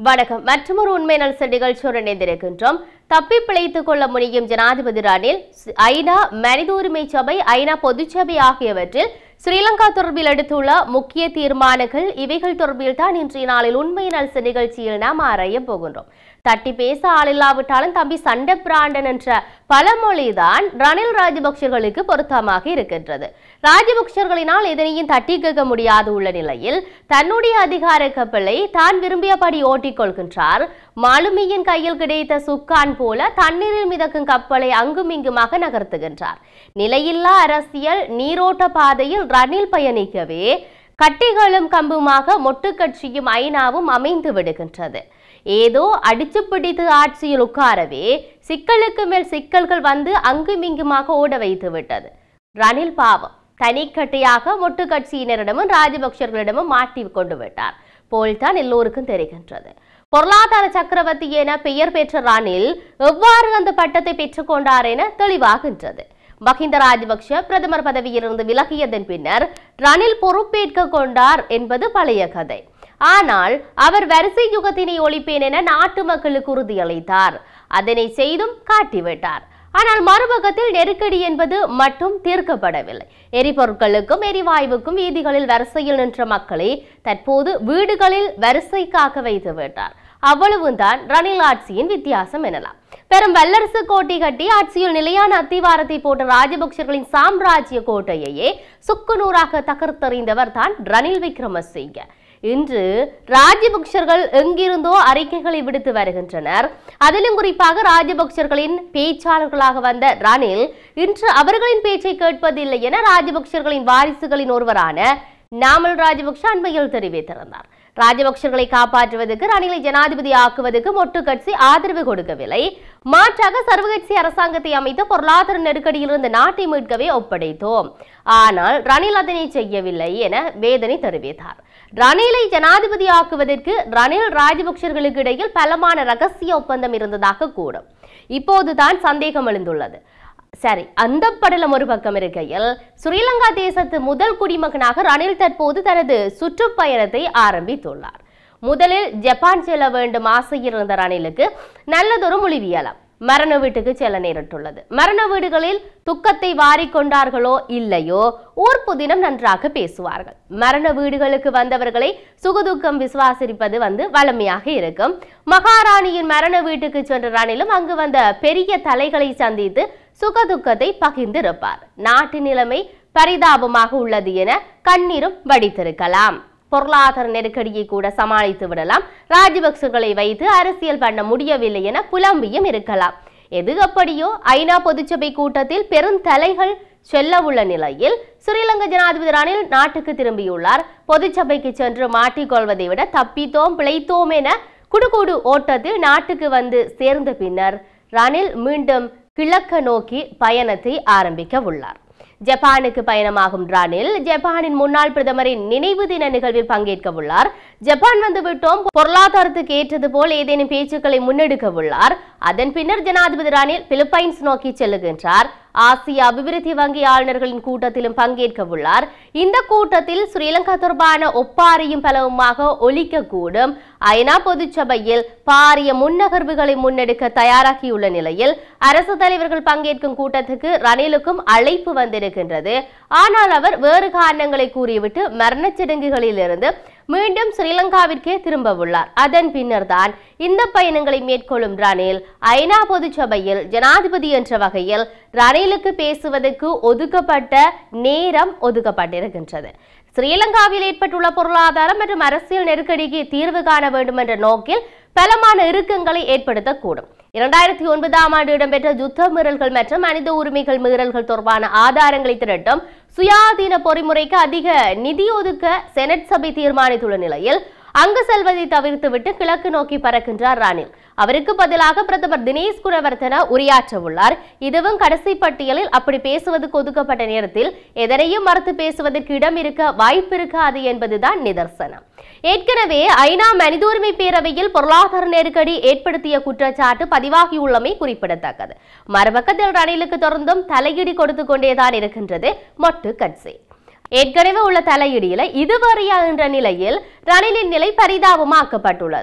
வணக்கம் மற்றொரு உண்மை நல்ச நிகழ்ச்சியோடு இணைந்திருக்கின்றோம் தப்பி பிழைத்துக் கொள்ள முடியும் ஜனாதிபதி ரணில் ஐநா மனித உரிமை சபை ஐநா பொதுச்சபை ஆகியவற்றில் ஸ்ரீலங்கா தொடர்பில் எடுத்துள்ள முக்கிய தீர்மானங்கள் இவைகள் தொடர்பில் தான் இன்றைய நாளில் உண்மை நல்ச நிகழ்ச்சியில் நாம் ஆராய போகின்றோம் தட்டி பேச ஆளில்லாவிட்டாலும் தம்பி சண்டை பிராண்டன் என்ற பழமொழிதான் ரணில் ராஜபக்சர்களுக்கு பொருத்தமாக இருக்கின்றது ராஜபக்சர்களினால் எதனையும் தட்டி கேட்க முடியாது உள்ள நிலையில் தன்னுடைய அதிகார கப்பலை தான் விரும்பியபடி ஓட்டிக் கொள்கின்றார் மாலுமியின் கையில் கிடைத்த சுக்கான் போல தண்ணீரில் மிதக்கும் கப்பலை அங்கும் இங்குமாக நகர்த்துகின்றார் நிலையில்லா அரசியல் நீரோட்ட பாதையில் ரணில் பயணிக்கவே கட்டிகளும் கம்புமாக மொட்டு கட்சியும் ஐநாவும் அமைந்து விடுகின்றது ஏதோ அடிச்சு பிடித்து ஆட்சியில் உட்காரவே சிக்கலுக்கு மேல் சிக்கல்கள் வந்து அங்குமிங்குமாக ஓட வைத்து விட்டது ரணில் பாவம் தனிக்கட்டையாக மொட்டு கட்சியினரிடமும் ராஜபக்சர்களிடமும் மாட்டி கொண்டு விட்டார் போல்தான் எல்லோருக்கும் தெரிகின்றது பொருளாதார சக்கரவர்த்தி என பெயர் பெற்ற ரணில் எவ்வாறு அந்த பட்டத்தை பெற்றுக்கொண்டார் என தெளிவாகின்றது மஹிந்த ராஜபக்ஷ பிரதமர் பதவியிலிருந்து விலகியதன் பின்னர் ரணில் பொறுப்பேற்க கொண்டார் என்பது பழைய கதை ஆனால் அவர் வரிசை யுகத்தினை ஒழிப்பேன் என நாட்டு மக்களுக்கு உறுதியளித்தார் அதனை செய்தும் காட்டிவிட்டார் ஆனால் மறுபக்கத்தில் நெருக்கடி என்பது மட்டும் தீர்க்கப்படவில்லை எரிபொருட்களுக்கும் எரிவாயுவுக்கும் வீதிகளில் வரிசையில் நின்ற மக்களை தற்போது வீடுகளில் வரிசை காக்க வைத்து விட்டார் அவ்வளவுதான் ரணில் ஆட்சியின் வித்தியாசம் எனலாம் பெரும் வல்லரசு கோட்டை கட்டி ஆட்சியில் நிலையான அத்திவாரத்தை போட்ட ராஜபக்சர்களின் சாம்ராஜ்ய கோட்டையையே சுக்குநூறாக தகர்த்தெறிந்தவர் தான் ரணில் விக்ரமசிங்க இன்று ராஜபக்சர்கள் எங்கிருந்தோ அறிக்கைகளை விடுத்து வருகின்றனர் அதிலும் குறிப்பாக ராஜபக்சர்களின் பேச்சாளர்களாக வந்த ரணில் இன்று அவர்களின் பேச்சை கேட்பதில்லை என ராஜபக்சர்களின் வாரிசுகளின் ஒருவரான நாமல் ராஜபக்ஷ அண்மையில் தெரிவித்திருந்தார் ராஜபக்சர்களை காப்பாற்றுவதற்கு ரணிலை ஜனாதிபதி ஆக்குவதற்கு மொட்டு கட்சி ஆதரவு கொடுக்கவில்லை மாற்றாக சர்வகட்சி அரசாங்கத்தை அமைத்து பொருளாதார நெருக்கடியிலிருந்து நாட்டை மீட்கவே ஒப்படைத்தோம் ஆனால் ரணில் அதனை செய்யவில்லை என வேதனை தெரிவித்தார் ரணிலை ஜனாதிபதி ஆக்குவதற்கு ரணில் ராஜபக்சர்களுக்கு இடையில் பலமான ரகசிய ஒப்பந்தம் இருந்ததாக கூடும் இப்போதுதான் சந்தேகம் எழுந்துள்ளது சரி அந்த படலம் ஒரு பக்கம் இருக்கையில் ஸ்ரீலங்கா தேசத்து முதல் குடிமகனாக ரணில் தற்போது தனது சுற்றுப்பயணத்தை ஆரம்பித்துள்ளார் முதலில் ஜப்பான் செல்ல வேண்டும் ஆசை இருந்த ரணிலுக்கு நல்லதொரு மொழிவியலாம் மரண வீட்டுக்கு செல்ல நேரிட்டுள்ளது மரண வீடுகளில் துக்கத்தை வாரிக்கொண்டார்களோ இல்லையோ ஊர் புதினம் நன்றாக பேசுவார்கள் மரண வீடுகளுக்கு வந்தவர்களை சுகதுக்கம் விசுவாசிப்பது வந்து வளமையாக இருக்கும் மகாராணியின் மரண வீட்டுக்கு சென்ற ரணிலும் அங்கு வந்த பெரிய தலைகளை சந்தித்து சுகதுக்கத்தை பகிர்ந்திருப்பார் நாட்டு நிலைமை பரிதாபமாக உள்ளது என கண்ணீரும் வடித்திருக்கலாம் பொருளாதார நெருக்கடியை கூட சமாளித்து விடலாம் ராஜபக்சர்களை வைத்து அரசியல் பண்ண முடியவில்லை என புலம்பியும் இருக்கலாம் எது எப்படியோ ஐநா பொதுச்சபை கூட்டத்தில் பெருந்தலைகள் செல்ல உள்ள நிலையில் ஸ்ரீலங்கா ஜனாதிபதி ரணில் நாட்டுக்கு திரும்பியுள்ளார் பொதுச்சபைக்கு சென்று மாட்டிக்கொள்வதை விட தப்பித்தோம் பிழைத்தோம் என குடுகுடு ஓட்டத்தில் நாட்டுக்கு வந்து சேர்ந்த பின்னர் ரணில் மீண்டும் கிழக்க நோக்கி பயணத்தை ஆரம்பிக்க உள்ளார் ஜப்பானுக்கு பயணமாகும் ரணில் ஜப்பானின் முன்னாள் பிரதமரின் நினைவு தின நிகழ்வில் பங்கேற்க உள்ளார் ஜப்பான் வந்து விட்டோம் பொருளாதாரத்துக்கு ஏற்றது போல் ஏதேனும் பேச்சுக்களை முன்னெடுக்க உள்ளார் அதன் பின்னர் ஜனாதிபதி ரணில் பிலிப்பைன்ஸ் நோக்கி செல்லுகின்றார் ஆசிய அபிவிருத்தி வங்கி ஆளுநர்களின் கூட்டத்திலும் பங்கேற்க உள்ளார் இந்த கூட்டத்தில் ஸ்ரீலங்கா தொடர்பான ஒப்பாரியும் பலவுமாக ஒலிக்கக்கூடும் ஐநா பொதுச்சபையில் பாரிய முன்னகர்வுகளை முன்னெடுக்க தயாராகியுள்ள நிலையில் அரசு தலைவர்கள் பங்கேற்கும் கூட்டத்துக்கு ரணிலுக்கும் அழைப்பு வந்திருக்கின்றது ஆனால் அவர் வேறு காரணங்களை கூறிவிட்டு மரணச் சடங்குகளிலிருந்து மீண்டும் ஸ்ரீலங்காவிற்கே திரும்ப உள்ளார் அதன் பின்னர் தான் இந்த பயணங்களை மேற்கொள்ளும் ரணில் ஐநா பொதுச்சபையில் ஜனாதிபதி என்ற வகையில் ரணிலுக்கு பேசுவதற்கு ஒதுக்கப்பட்ட நேரம் ஒதுக்கப்பட்டிருக்கின்றது ஸ்ரீலங்காவில் ஏற்பட்டுள்ள பொருளாதாரம் மற்றும் அரசியல் நெருக்கடிக்கு தீர்வு காண வேண்டும் என்ற நோக்கில் பலமான இறுக்கங்களை ஏற்படுத்தக்கூடும் இரண்டாயிரத்தி ஒன்பதாம் ஆண்டு இடம்பெற்ற யுத்த மீறல்கள் மற்றும் மனித உரிமைகள் மீறல்கள் தொடர்பான ஆதாரங்களை திரட்டும் சுயாதீன பொறிமுறைக்கு அதிக நிதி ஒதுக்க செனட் சபை தீர்மானித்துள்ள நிலையில் அங்கு செல்வதை தவிர்த்துவிட்டு கிழக்கு நோக்கி பறக்கின்றார் ரணில் அவருக்கு பதிலாக பிரதமர் தினேஷ் குணவர்த்தன உரையாற்ற உள்ளார் இதுவும் கடைசி பட்டியலில் அப்படி பேசுவதற்கு ஒதுக்கப்பட்ட நேரத்தில் எதனையும் மறுத்து பேசுவதற்கு இடம் இருக்க வாய்ப்பு இருக்காது என்பதுதான் நிதர்சனம் ஏற்கனவே ஐநா மனித உரிமை பேரவையில் பொருளாதார நெருக்கடி ஏற்படுத்திய குற்றச்சாட்டு பதிவாகியுள்ளமை குறிப்பிடத்தக்கது மறுபக்கத்தில் ரணிலுக்கு தொடர்ந்தும் தலையீடு கொடுத்து கொண்டேதான் இருக்கின்றது மொட்டு கட்சி ஏற்கனவே உள்ள தலையீடியில இதுவரையா என்ற நிலையில் ரணிலின் நிலை பரிதாபமாக்கப்பட்டுள்ளது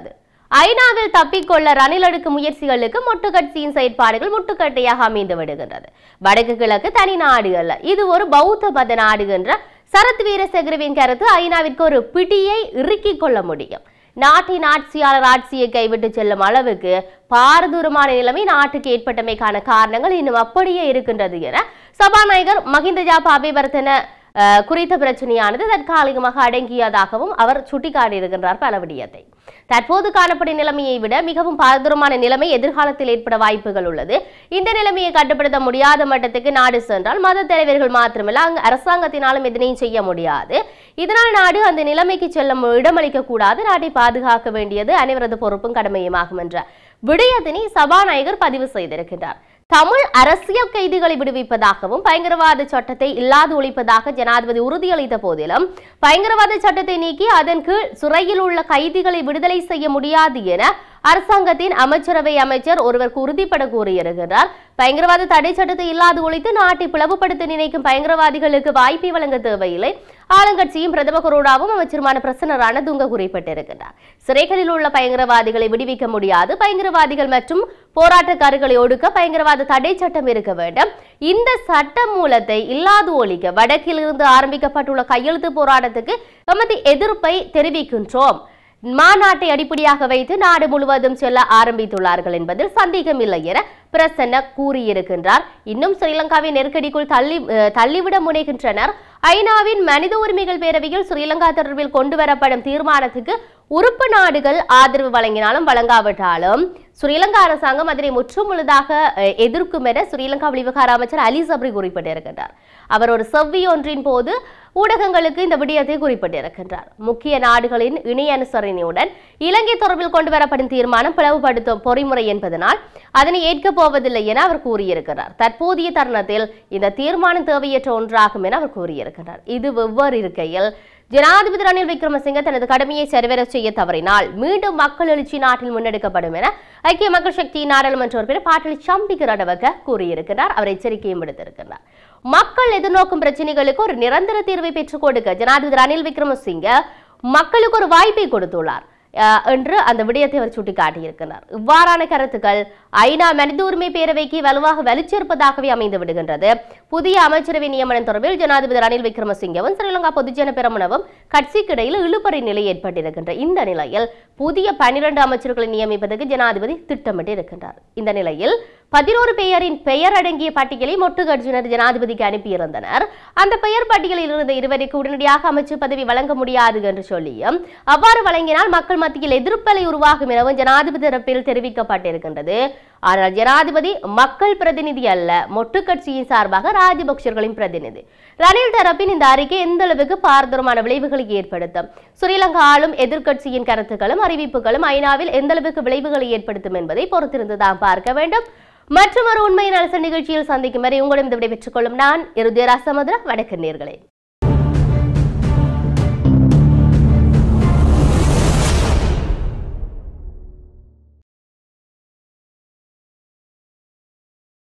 ஐநாவில் தப்பிக்கொள்ள ரணில் எடுக்கும் முயற்சிகளுக்கு முட்டுக்கட்சியின் செயற்பாடுகள் முட்டுக்கட்டையாக அமைந்து விடுகின்றது வடக்கு கிழக்கு தனி நாடு அல்ல இது ஒரு பௌத்த மத நாடு என்ற சரத் வீரசேகரவின் கருத்து ஐநாவிற்கு ஒரு பிடியை இறுக்கிக் கொள்ள முடியும் நாட்டின் ஆட்சியாளர் ஆட்சியை கைவிட்டு செல்லும் அளவுக்கு பாரதூரமான நிலைமை நாட்டுக்கு ஏற்பட்டமைக்கான காரணங்கள் இன்னும் அப்படியே இருக்கின்றது என சபாநாயகர் மஹிந்த ஜாபா அபிவர்த்தன அஹ், குறித்த பிரச்சனையானது தற்காலிகமாக அடங்கியதாகவும் அவர் சுட்டிக்காட்டியிருக்கின்றார் பல விடயத்தை தற்போது காணப்படும் நிலைமையை விட மிகவும் பாரதூரமான நிலைமை எதிர்காலத்தில் ஏற்பட வாய்ப்புகள் உள்ளது இந்த நிலைமையை கட்டுப்படுத்த முடியாத மட்டத்துக்கு நாடு சென்றால் மத தலைவர்கள் மாத்திரமல்ல அங்கு அரசாங்கத்தினாலும் எதனையும் செய்ய முடியாது இதனால் நாடு அந்த நிலைமைக்கு செல்ல மு- இடமளிக்க கூடாது நாட்டை பாதுகாக்க வேண்டியது அனைவரது பொறுப்பும் கடமையுமாகும் என்ற விடயத்தினை சபாநாயகர் பதிவு செய்திருக்கின்றார் தமிழ் அரசியல் கைதிகளை விடுவிப்பதாகவும் பயங்கரவாத சட்டத்தை இல்லாது ஒழிப்பதாக ஜனாதிபதி உறுதியளித்த போதிலும் பயங்கரவாத சட்டத்தை நீக்கி அதன் கீழ் சிறையில் உள்ள கைதிகளை விடுதலை செய்ய முடியாது என அரசாங்கத்தின் அமைச்சரவை அமைச்சர் ஒருவர் உறுதிப்பட கூறியிருக்கிறார் பயங்கரவாத தடை சட்டத்தை இல்லாது ஒழித்து நாட்டை பிளவுபடுத்த நினைக்கும் பயங்கரவாதிகளுக்கு வாய்ப்பை வழங்க தேவையில்லை ஆளுங்கட்சியும் பிரதம கொரோடாவும் அமைச்சருமான பிரசன்னரான துங்க குறிப்பிட்டிருக்கிறார் சிறைகளில் உள்ள பயங்கரவாதிகளை விடுவிக்க முடியாது பயங்கரவாதிகள் மற்றும் போராட்டக்காரர்களை ஒடுக்க பயங்கரவாத தடை சட்டம் இருக்க வேண்டும் இந்த சட்ட மூலத்தை இல்லாது ஒழிக்க வடக்கில் இருந்து ஆரம்பிக்கப்பட்டுள்ள கையெழுத்து போராட்டத்துக்கு எமது எதிர்ப்பை தெரிவிக்கின்றோம் மாநாட்டை அடிப்படையாக வைத்து நாடு முழுவதும் செல்ல ஆரம்பித்துள்ளார்கள் என்பதில் சந்தேகமில்லை என பிரசன்ன கூறியிருக்கின்றார் இன்னும் ஸ்ரீலங்காவை நெருக்கடிக்குள் தள்ளி அஹ், தள்ளிவிட முனைகின்றனர் ஐநாவின் மனித உரிமைகள் பேரவையில் ஸ்ரீலங்கா தொடர்பில் கொண்டு வரப்படும் தீர்மானத்துக்கு உறுப்பு நாடுகள் ஆதரவு வழங்கினாலும் வழங்காவிட்டாலும் ஸ்ரீலங்கா அரசாங்கம் அதனை முற்றும் முழுதாக அஹ், எதிர்க்கும் என ஸ்ரீலங்கா வெளிவிவகார அமைச்சர் அலி சப்ரி குறிப்பிட்டிருக்கின்றார் அவர் ஒரு செவ்வி ஒன்றின் போது ஊடகங்களுக்கு இந்த விடயத்தை குறிப்பிட்டிருக்கின்றார் முக்கிய நாடுகளின் இணை அனுசரணையுடன் இலங்கை தொடர்பில் கொண்டு வரப்படும் தீர்மானம் பிளவுபடுத்தும் பொறிமுறை என்பதனால் அதனை ஏற்கப் போவதில்லை என அவர் கூறியிருக்கிறார் தற்போதைய தருணத்தில் இந்த தீர்மானம் தேவையற்ற ஒன்றாகும் என அவர் கூறியிருக்கிறார் இது வெவ்வேறு இருக்கையில் ஜனாதிபதி ரணில் விக்ரமசிங்க தனது கடமையை சரிவர செய்ய தவறினால் மீண்டும் மக்கள் எழுச்சி நாட்டில் முன்னெடுக்கப்படும் என ஐக்கிய மக்கள் சக்தியின் நாடாளுமன்ற உறுப்பினர் பாட்டலி சம்பிக்கு ரணவக கூறியிருக்கிறார் அவர் எச்சரிக்கையும் விடுத்திருக்கிறார் மக்கள் எதிர்நோக்கும் பிரச்சனைகளுக்கு ஒரு நிரந்தர தீர்வை பெற்றுக் கொடுக்க ஜனாதிபதி ரணில் விக்ரமசிங்க மக்களுக்கு ஒரு வாய்ப்பை கொடுத்துள்ளார் அஹ், என்று அந்த விடயத்தை அவர் சுட்டிக்காட்டியிருக்கிறார் இவ்வாறான கருத்துக்கள் ஐநா மனித உரிமை பேரவைக்கு வலுவாக வலுச்சேர்ப்பதாகவே அமைந்து விடுகின்றது புதிய அமைச்சரவை நியமனம் தொடர்பில் ஜனாதிபதி ரணில் விக்ரமசிங்கவும் ஸ்ரீலங்கா பொதுஜன பெரமுனவும் கட்சிக்கிடையில் இழுபறி நிலை ஏற்பட்டிருக்கின்ற இந்த நிலையில் புதிய பனிரெண்டு அமைச்சர்களை நியமிப்பதற்கு ஜனாதிபதி திட்டமிட்டு இருக்கின்றார் இந்த நிலையில் பதினோரு பெயரின் பெயர் அடங்கிய பட்டியலை மொட்டு கட்சியினர் ஜனாதிபதிக்கு அனுப்பியிருந்தனர் அந்த பெயர் பட்டியலில் இருந்த இருவருக்கு உடனடியாக அமைச்சர் பதவி வழங்க முடியாது என்று சொல்லியும் அவ்வாறு வழங்கினால் மக்கள் மத்தியில் எதிர்ப்பலை உருவாகும் எனவும் ஜனாதிபதி தரப்பில் தெரிவிக்கப்பட்டிருக்கின்றது ஆனால் ஜனாதிபதி மக்கள் பிரதிநிதி அல்ல மொட்டு கட்சியின் சார்பாக ராஜபக்சர்களின் பிரதிநிதி ரணில் தரப்பின் இந்த அறிக்கை எந்த அளவுக்கு பாரதூரமான விளைவுகளை ஏற்படுத்தும் ஸ்ரீலங்கா ஆளும் எதிர்க்கட்சியின் கருத்துக்களும் அறிவிப்புகளும் ஐநாவில் எந்த அளவுக்கு விளைவுகளை ஏற்படுத்தும் என்பதை பொறுத்திருந்து தான் பார்க்க வேண்டும் மற்றும் ஒரு உண்மையின் அரச நிகழ்ச்சியில் சந்திக்கும் வரை உங்களிடம் விடை பெற்றுக் கொள்ளும் நான் இருதய ராசமதுர வணக்க நேர்களே